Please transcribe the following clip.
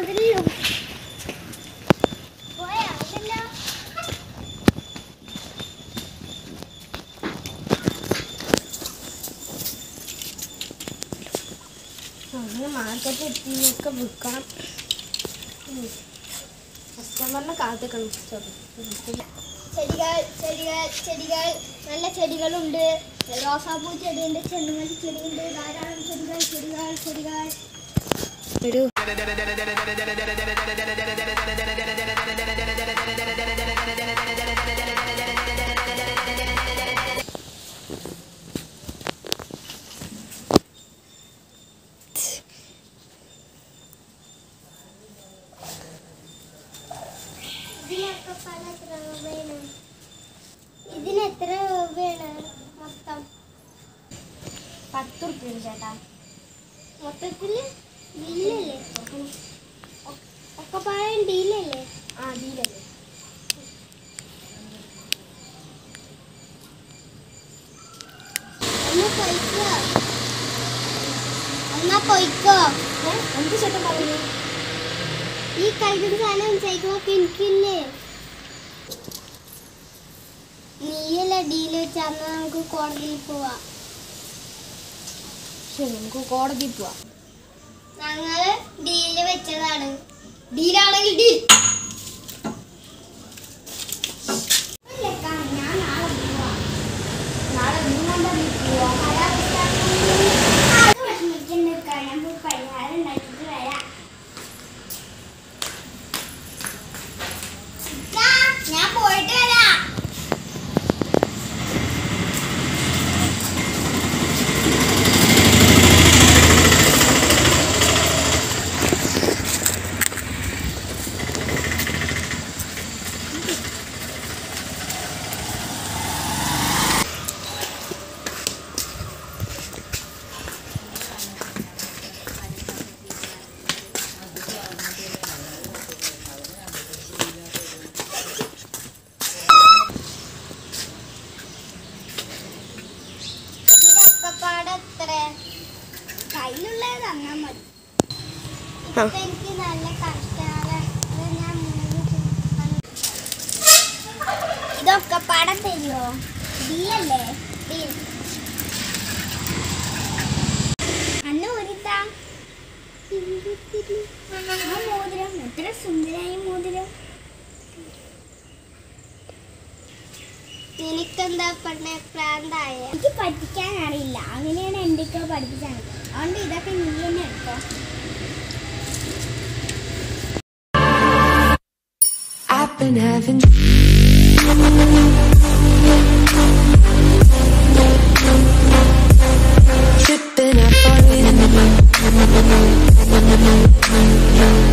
മോതിരം പോയാ ഇല്ലല്ലോ അങ്ങനെ മാർക്കറ്റ് എത്തിയൊക്കെ വിൽക്കണം കസ്റ്റമറിനെ കാത്തിക്കണം സോറി ചെടികൾ ചെടികൾ ചെടികൾ നല്ല ചെടികളുണ്ട് റോസാപ്പൂ ചെടിയുണ്ട് ചെണ്ടുമല്ലി ചെടിയുണ്ട് ധാരാളം ചെടികൾ ചെടികൾ ചെടികൾ ഒരു ഇതിനൊക്കെ പല എത്ര രൂപയാണ് ഇതിന് എത്ര രൂപയാണ് മൊത്തം പത്ത് റുപ്യ ചേട്ടാ മൊത്തത്തിൽ ഡീലല്ലേ ഒക്കെ പറയാൻ ഡീലല്ലേ ആ ഡീലല്ലേ എന്നാ പൊയ്ക്കോ എന്നാ പൊയ്ക്കോ ഏ? എന്ത് ചേട്ടൻ പറയുന്നു ഈ കളിക്കുന്ന സാധനം സൈക്കിളൊക്കെ എനിക്കില്ലേ നീയല്ല ഡീല് വെച്ച് അന്ന് നമുക്ക് കോടതിയിൽ പോവാം ശരി നമുക്ക് കോടതി പോവാം ഞങ്ങള് ഡീല് വെച്ചതാണ് ഡീലാണെങ്കിൽ ഡീൽ ഞാൻ നാളെ പോവാം നാളെ എന്തുകൊണ്ടാണ് പോവാ ആകെ വിഷമിക്കുന്നുണ്ട് ഞാൻ പോയി പരിഹാരം ഉണ്ടാക്കിയിട്ട് വരാം ഇക്കാ, ഞാൻ പോയിട്ട് വരാം ഇതിനൊക്കെ പാടെ എത്ര കയ്യിലുള്ളത് തന്നാ മതി ഇപ്പൊ എനിക്ക് നല്ല കഷ്ടമാണ് ഇത് ഞാൻ മൂന്ന് ചുമക്കണം. ഇതൊക്കെ പാടെ തരുമോ ഡീലല്ലേ ഡീൽ അന്ന് ഒരുത്താ ആ മോതിരം എത്ര സുന്ദരായ മോതിരം നിനക്കെന്താ പെണ്ണെ പ്രാന്തായ എനിക്ക് പഠിക്കാൻ അറിയില്ല അങ്ങനെയാണ് എന്തൊക്കെയോ പഠിപ്പിച്ചാണ് അതുകൊണ്ട് ഇതൊക്കെ നീ തന്നെ എടുത്തോ I've been having tripping up falling